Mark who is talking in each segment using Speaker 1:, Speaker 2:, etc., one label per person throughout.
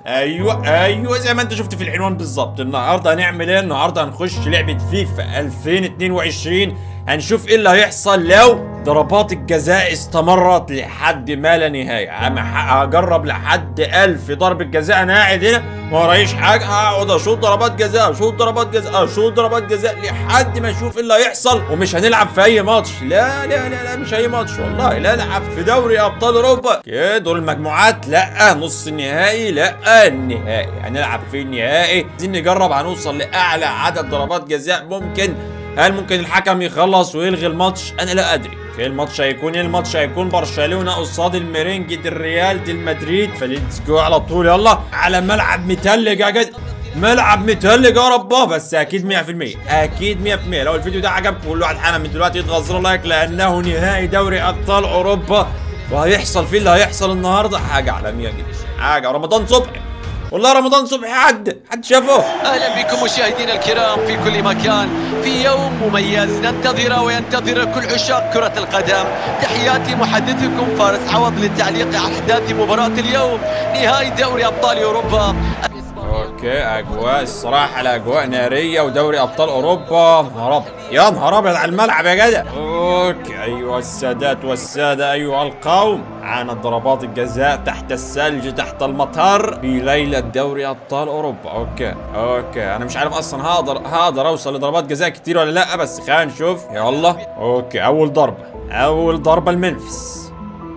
Speaker 1: ايوه ايوه زي ما انت شفت في العنوان بالظبط النهارده هنعمل ايه النهارده هنخش لعبه فيفا 2022 هنشوف ايه اللي هيحصل لو ضربات الجزاء استمرت لحد ما لا نهايه أما ح- هجرب لحد 1000 ضربه جزاء انا قاعد هنا ما ورايش حاجه هقعد اشوط ضربات جزاء اشوط ضربات جزاء اشوط ضربات جزاء لحد ما اشوف ايه اللي هيحصل ومش هنلعب في اي ماتش لا لا لا لا مش اي ماتش والله لا نلعب في دوري ابطال اوروبا كده دور المجموعات لا نص النهائي لا النهائي هنلعب في النهائي عايزين نجرب هنوصل لاعلى عدد ضربات جزاء ممكن هل ممكن الحكم يخلص ويلغي الماتش انا لا ادري ايه الماتش هيكون ايه الماتش هيكون برشلونه قصاد الميرينج دي الريال دي المدريد فليتس جو على طول يلا على ملعب متلج يا جد ملعب متلج يا رباه بس اكيد 100% اكيد 100% لو الفيديو ده عجبكم كل واحد حالا من دلوقتي يضغط زر لايك لانه نهائي دوري ابطال اوروبا وهيحصل فيه اللي هيحصل النهارده حاجه عالميه جدا حاجه رمضان صبحي والله رمضان صبحي عدى حد شافه
Speaker 2: اهلا بكم مشاهدينا الكرام في كل مكان في يوم مميز ننتظره وينتظر كل عشاق كرة القدم تحياتي محدثكم فارس عوض للتعليق على احداث مباراة اليوم نهائي دوري ابطال اوروبا
Speaker 1: اوكي اجواء الصراحه الاجواء ناريه ودوري ابطال اوروبا نهار ابيض يا نهار ابيض على الملعب يا جدع اوكي ايها السادات والساده ايها القوم عانت ضربات الجزاء تحت الثلج تحت المطر في ليله دوري ابطال اوروبا اوكي اوكي انا مش عارف اصلا هقدر هقدر اوصل لضربات جزاء كتير ولا لا بس خلينا نشوف يلا اوكي اول ضربه اول ضربه لمنفس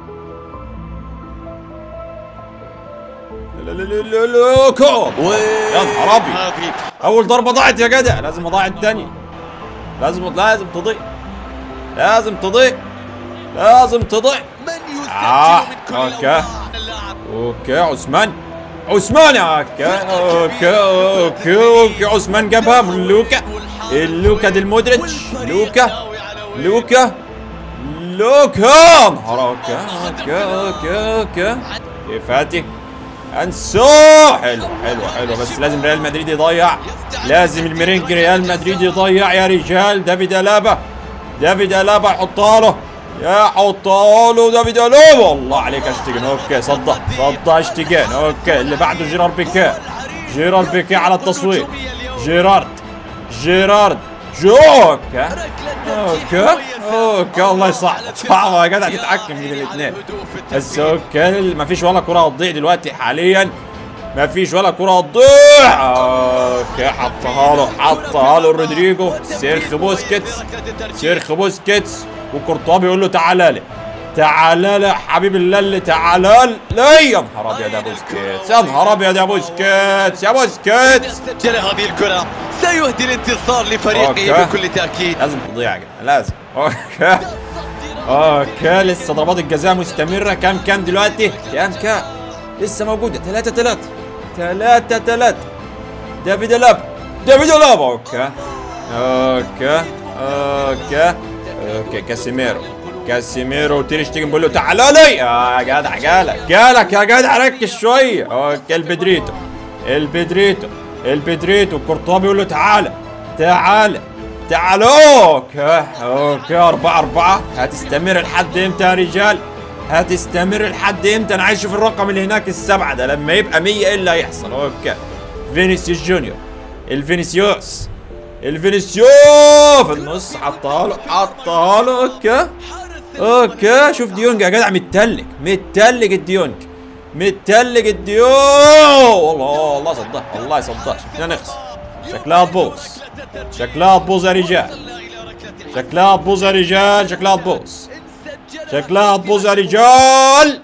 Speaker 1: لا لا لا لا لا كور يا نهار ابيض
Speaker 2: هذه
Speaker 1: اول ضربه ضاعت يا جدع لازم اضيع الثانيه لازم لازم تضيع لازم تضيع لازم تضيع
Speaker 2: من يسجل
Speaker 1: آه،
Speaker 2: من كل
Speaker 1: أوكي.
Speaker 2: الأوضاع اللاعب
Speaker 1: اوكي عثمان عثمان اوكي اوكي اوكي اوكي عثمان جابها من لوكا اللوكا دي المودريتش لوكا لوكا لوكا نهار اوكي اوكي اوكي اوكي يا فاتي انسو حلو حلو حلو بس لازم ريال مدريد يضيع لازم الميرينج ريال مدريد يضيع يا رجال دافيد الابا دافيد الابا يحطها له يا حطها له دافيد الابا والله عليك اشتيجن اوكي صدق صدق اشتيجن اوكي اللي بعده جيرار بيكيه جيرار بيكيه على التصوير جيرارد جيرارد جوكا اوكي اوكي الله يصعب صعب يا جدع تتحكم بين الاثنين بس اوكي ما فيش ولا كره هتضيع دلوقتي حاليا ما فيش ولا كره هتضيع اوكي حطها له حطها له رودريجو سيرخ بوسكيتس سيرخ بوسكيتس وكورتوا بيقول له تعالى لي تعالى لي حبيب الله اللي تعالى لي يا نهار ابيض يا بوسكيتس يا نهار ابيض يا بوسكيتس يا بوسكيتس
Speaker 2: سجل هذه الكرة سيهدي الانتصار
Speaker 1: أوكي.
Speaker 2: لفريقه بكل تأكيد
Speaker 1: لازم تضيع يا جدع لازم اوكي اوكي لسه ضربات الجزاء مستمرة كام كام دلوقتي؟ كام كام؟ لسه موجودة 3 3 3 3 دافيد الاب دافيد الاب اوكي اوكي اوكي اوكي كاسيميرو كاسيميرو تير شتيجن بيقول له تعالى لي يا جدع جالك جالك يا جدع ركز شوية اوكي البدريتو البدريتو البدريتو كورتوا بيقول له تعالى تعالى تعالوا اوكي اوكي أربعة أربعة هتستمر لحد امتى يا رجال؟ هتستمر لحد امتى؟ أنا عايز أشوف الرقم اللي هناك السبعة ده لما يبقى 100 إيه اللي هيحصل؟ اوكي فينيسيوس جونيور الفينيسيوس الفينيسيوس في النص حطها له حطها له اوكي اوكي شوف ديونج يا جدع متلج متلج الديونج متلج الديونج والله والله صدق والله صدق شكلنا نخسر شكلها تبوظ شكلها تبوظ يا رجال شكلها تبوظ يا رجال شكلها تبوظ شكلها تبوظ يا رجال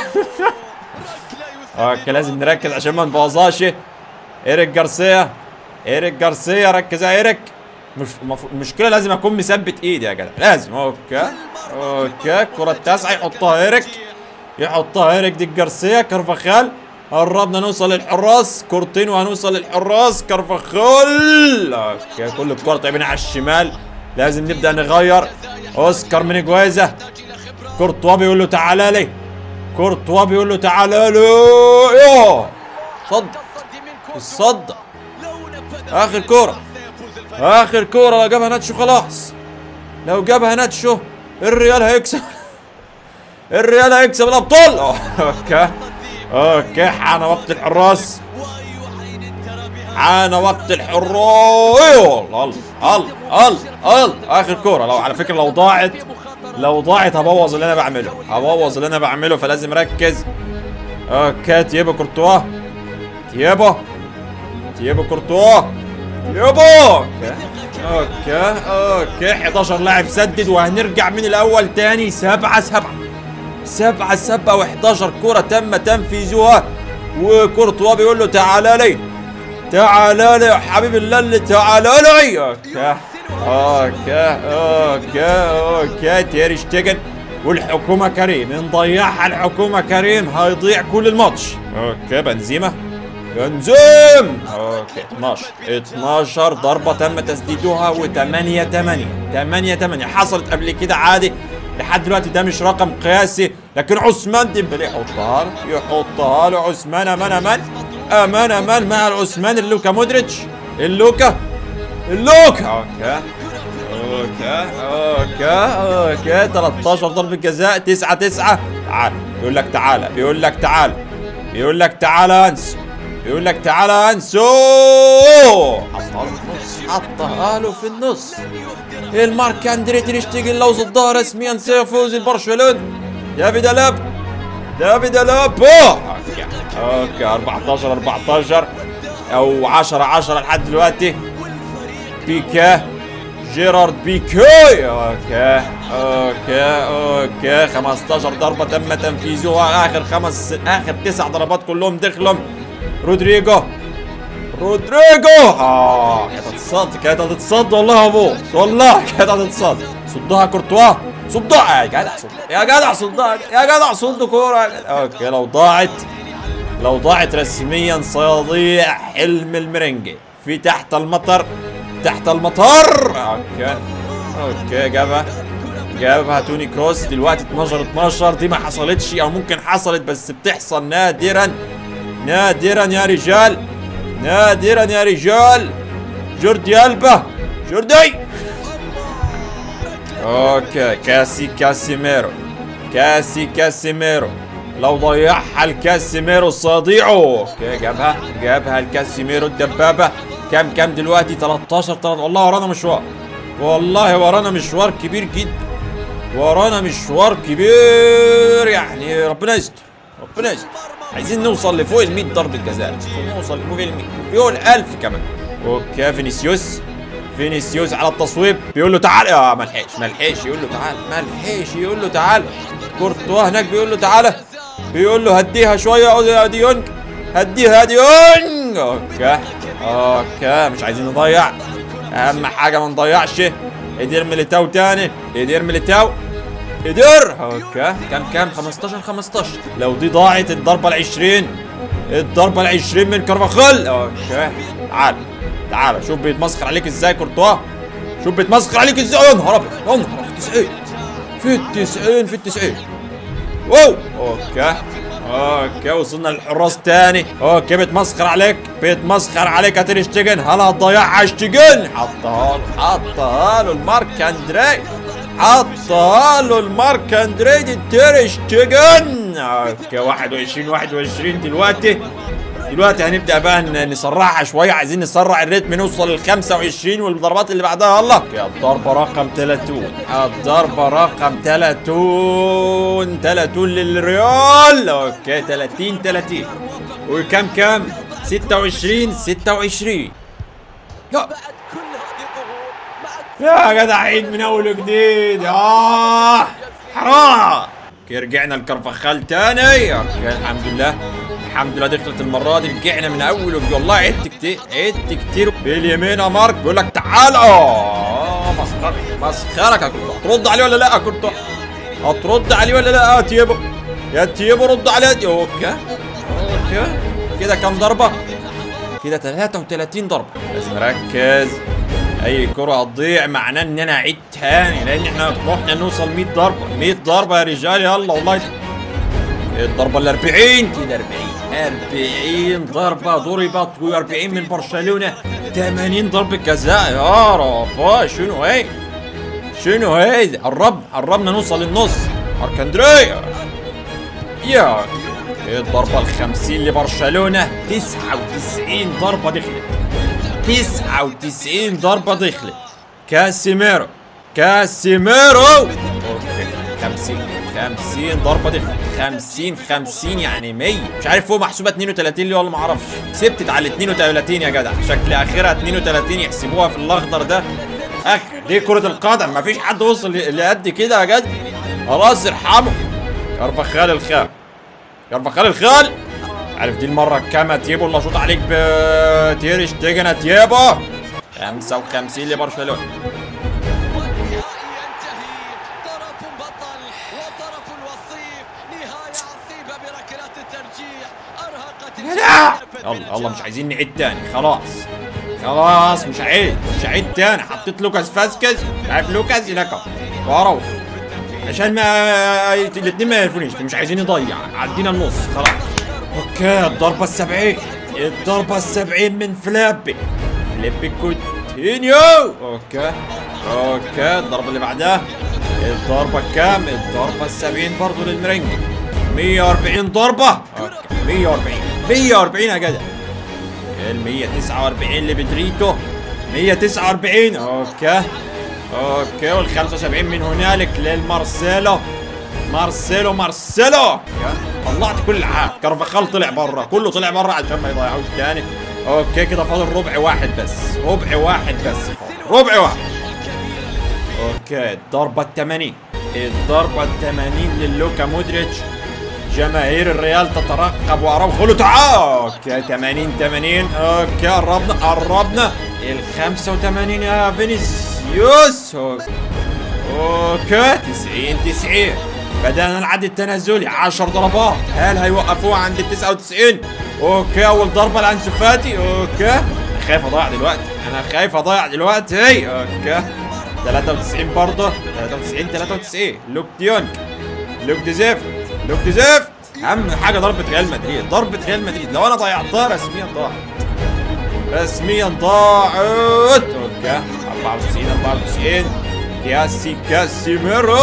Speaker 1: اوكي لازم نركز عشان ما نبوظهاش ايريك جارسيا ايريك جارسيا ركز يا ايريك مش مف- المشكله لازم اكون مثبت ايدي يا جدع لازم اوكي اوكي الكره التاسعه يحطها ايريك يحطها ايريك دي جارسيا كرفخال قربنا نوصل للحراس كورتين وهنوصل للحراس كرفخال اوكي كل الكره طيبين على الشمال لازم نبدا نغير اوسكار من جويزه كورتوا بيقول له تعالى لي كورتوا بيقول له تعالى لي يوه صدق صدق اخر كوره اخر كوره لو جابها ناتشو خلاص لو جابها ناتشو الريال هيكسب الريال هيكسب الابطال أوه، اوكي اوكي حان وقت الحراس حان وقت الحراس الله الله الله الله اخر كوره لو على فكره لو ضاعت لو ضاعت هبوظ اللي انا بعمله هبوظ اللي انا بعمله فلازم اركز اوكي تيابو كورتوا تيابو تيابو كورتوا تيابو اوكي اوكي اوكي 11 لاعب سدد وهنرجع من الاول تاني 7 7 7 7 و11 كرة تم تنفيذها وكورتوا بيقول له تعالى لي تعالى لي يا حبيب الله اللي تعالى لي اوكي اوكي اوكي اوكي تيري شتيجن والحكومة كريم ان ضيعها الحكومة كريم هيضيع كل الماتش اوكي بنزيما بنزيم اوكي 12 12 ضربة تم تسديدها و8 8 8 8 حصلت قبل كده عادي لحد دلوقتي ده مش رقم قياسي لكن عثمان ديمبلي يحطها له يحطها له عثمان امان امان امان امان مع العثمان اللوكا مودريتش اللوكا اللوكا اوكي اوكي اوكي اوكي 13 ضربة جزاء 9 9 تعال بيقول لك تعالى بيقول لك تعالى بيقول لك تعالى انس بيقول لك تعالى انسو حطها له في النص حطها له في النص المارك اندري تريشتيجن لو صدها رسميا سيفوز البرشلونه دافيد الاب دافيد الاب اوكي اوكي 14 14 او 10 10 لحد دلوقتي بيكا جيرارد بيكي اوكي اوكي اوكي 15 ضربة تم تنفيذها اخر خمس اخر تسع ضربات كلهم دخلهم رودريجو رودريجو اه كانت هتتصد كانت هتتصد والله يا ابو والله كانت هتتصد صدها كورتوا صدها يا جدع صد يا جدع صدها يا جدع صد كوره اوكي لو ضاعت لو ضاعت رسميا سيضيع حلم المرنجي في تحت المطر تحت المطر اوكي اوكي جابها جابها توني كروس دلوقتي 12 12 دي ما حصلتش او ممكن حصلت بس بتحصل نادرا نادرا يا رجال نادرا يا رجال جوردي البا جوردي اوكي كاسي كاسيميرو كاسي كاسيميرو لو ضيعها الكاسيميرو سيضيعه اوكي جابها جابها الكاسيميرو الدبابه كام كام دلوقتي 13 13 والله ورانا مشوار والله ورانا مشوار كبير جدا ورانا مشوار كبير يعني ربنا يستر ربنا يستر عايزين نوصل لفوق ال 100 ضربة جزاء نوصل لفوق ال 100 فوق ال 1000 كمان اوكي فينيسيوس فينيسيوس على التصويب بيقول له تعال اه ما لحقش ما لحقش يقول له تعال ما لحقش يقول له تعال كورتوا هناك بيقول له تعالى بيقول له هديها شويه يا ديونج هديها ديونج اوكي اوكي مش عايزين نضيع اهم حاجه ما نضيعش ايدير ميليتاو تاني ايدير ميليتاو ايدير اوكي كام كام 15 15 لو دي ضاعت الضربه ال 20 الضربه ال 20 من كارفاخال اوكي تعال تعال شوف بيتمسخر عليك ازاي كورتوا شوف بيتمسخر عليك ازاي يا نهار ابيض يا نهار في 90 في التسعين في التسعين واو اوكي اوكي وصلنا للحراس تاني اوكي بيتمسخر عليك بيتمسخر عليك هتير اشتيجن هل هتضيعها اشتيجن حطها له حطها له المارك اندري حطها له المارك اندري دي تير اشتيجن اوكي 21 21 دلوقتي دلوقتي هنبدا بقى ن- نسرعها شويه عايزين نسرع الريتم نوصل لل 25 والضربات اللي بعدها يلا يا الضربه رقم 30 الضربه رقم 30 30 للريال اوكي 30 30 وكم كم 26 26 يا يا جدع عيد من اول وجديد يا حرام اوكي رجعنا الكرفخال تاني اوكي الحمد لله الحمد لله دخلت المره دي رجعنا من اول وجديد والله عدت كتير عدت كتير باليمين يا مارك بيقول لك تعال اه مسخرك مسخرك يا كنت هترد عليه ولا لا يا كنت هترد عليه ولا لا يا تيبو يا تيبو رد عليه اوكي اوكي كده كام ضربه كده 33 ضربه لازم اركز اي كره هتضيع معناه ان انا اعيد تاني لان احنا طموحنا نوصل 100 ضربه 100 ضربه يا رجال يلا والله الضربه ال 40 كده 40 40 ضربه ضربت و40 من برشلونه 80 ضربه جزاء يا رب شنو هي شنو هي قرب قربنا نوصل للنص مارك اندري يا ايه الضربة ال 50 لبرشلونة 99 ضربة دخلت 99 ضربة دخلت كاسيميرو كاسيميرو اوكي 50 50 ضربة دخلت 50 50 يعني 100 مش عارف فوق محسوبة 32 ليه ولا ما اعرفش ثبتت على 32 يا جدع شكل اخرها 32 يحسبوها في الاخضر ده اخ دي كرة القدم مفيش حد وصل ل- لقد كده يا جدع خلاص ارحمه كرفخال الخال كرفخال الخال عارف دي المرة الكام تيبو اللي اشوط عليك بتيرش تيجن تيبو 55 لبرشلونة
Speaker 2: والنهائي ينتهي طرف بطل وطرف الوصيف نهاية عصيبة بركلات الترجيح أرهقت
Speaker 1: لا يلا يلا مش عايزين نعيد تاني خلاص خلاص مش عيد مش عيد تاني حطيت لوكاس فاسكيز عارف لوكاس هناك واروح عشان ما الاثنين ما يعرفونيش مش عايزين يضيع عدينا النص خلاص اوكي الضربة السبعين الضربة السبعين من فلابي فلابي كوتينيو اوكي اوكي الضربة اللي بعدها الضربة كام؟ الضربة السبعين برضو للمرنجي 140 ضربة اوكي 140 140 يا جدع ال 149 لبدريتو 149 اوكي اوكي وال 75 من هنالك للمارسيلو مارسيلو مارسيلو أوكي. طلعت كل العاب كرفخال طلع بره كله طلع بره عشان ما يضيعوش تاني اوكي كده فاضل ربع واحد بس ربع واحد بس فاضل. ربع واحد اوكي الضربة الثمانين الضربة الثمانين للوكا مودريتش جماهير الريال تترقب واراوخو له تعال اوكي 80 80 اوكي قربنا قربنا ال 85 يا فينيسيوس اوكي اوكي 90 90 بدأنا العد التنازلي 10 ضربات هل هيوقفوها عند ال 99 اوكي اول ضربة لانسو فاتي اوكي خايف اضيع دلوقتي انا خايف اضيع دلوقتي اوكي 93 برضه 93 93 لوك ديونج لوك دي زفت لوك دي زفت اهم حاجه ضربه ريال مدريد ضربه ريال مدريد لو انا ضيعتها رسميا ضاعت رسميا ضاعت اوكي 94 94 كاسي كاسيميرو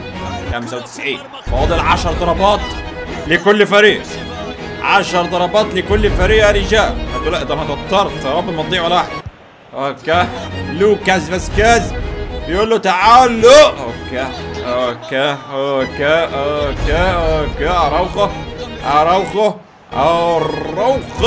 Speaker 1: 95 فاضل 10 ضربات لكل فريق 10 ضربات لكل فريق يا رجال هتقول لا ده انا توترت يا رب ما تضيع ولا واحده اوكي لوكاس فاسكيز بيقول له تعالوا اوكي اوكي اوكي اوكي اوكي اراوخو اراوخو اراوخو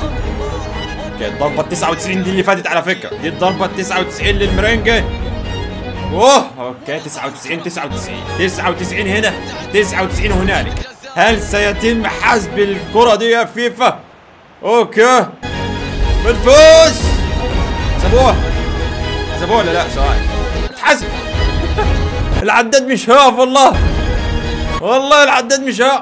Speaker 1: اوكي الضربة ال 99 دي اللي فاتت على فكرة دي الضربة ال 99 للمرنجي اوه اوكي 99 99 99 هنا 99 هنالك هل سيتم حسب الكرة دي يا فيفا اوكي بالفوز سابوها سابوها ولا لا ثواني اتحسب العداد مش هيقف والله والله العداد مش هيقف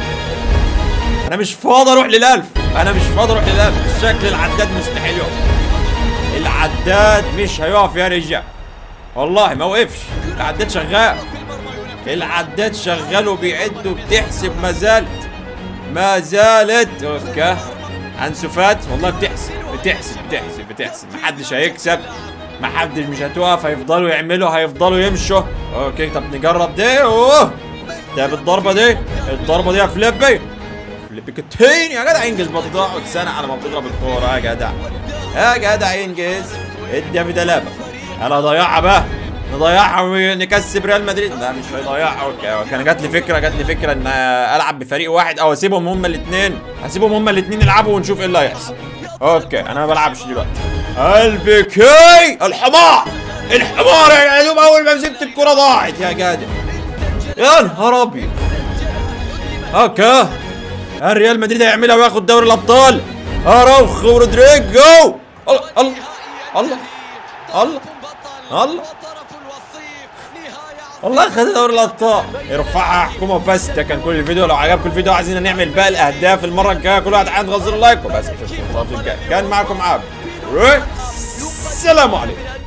Speaker 1: انا مش فاضي اروح للالف انا مش فاضي اروح للالف شكل العداد مستحيل يقف العداد مش هيقف يا رجال والله ما وقفش العداد شغال العداد شغال وبيعد وبتحسب ما زالت ما زالت اوكي انسو فات والله بتحسب بتحسب بتحسب بتحسب محدش هيكسب محدش مش هتوقف هيفضلوا يعملوا هيفضلوا يمشوا اوكي طب نجرب دي اوه ده بالضربه دي الضربه دي يا فليبي فليبي كتين يا جدع انجز ما تضيعوا سنه على ما بتضرب الكوره يا جدع يا جدع انجز ادي يا فيدالابا انا ضيعها بقى نضيعها ونكسب ريال مدريد لا مش هيضيعها اوكي كان جات لي فكره جات لي فكره ان العب بفريق واحد او اسيبهم هما الاثنين اسيبهم هما الاثنين يلعبوا ونشوف ايه اللي هيحصل اوكي انا ما بلعبش دلوقتي البكي الحمار الحمار يا دوب اول ما مسكت الكره ضاعت يا جدع يا نهار ابيض اوكي الريال مدريد هيعملها وياخد دوري الابطال اراوخو ورودريجو الله الله الله الله الله والله خد دوري الابطال ارفعها حكومه بس ده كان كل الفيديو لو عجبكم الفيديو عايزين نعمل باقي الاهداف المره الجايه كل واحد عنده غزر لايك وبس اشوفكم الفيديو الجاي كان معكم عبد السلام عليكم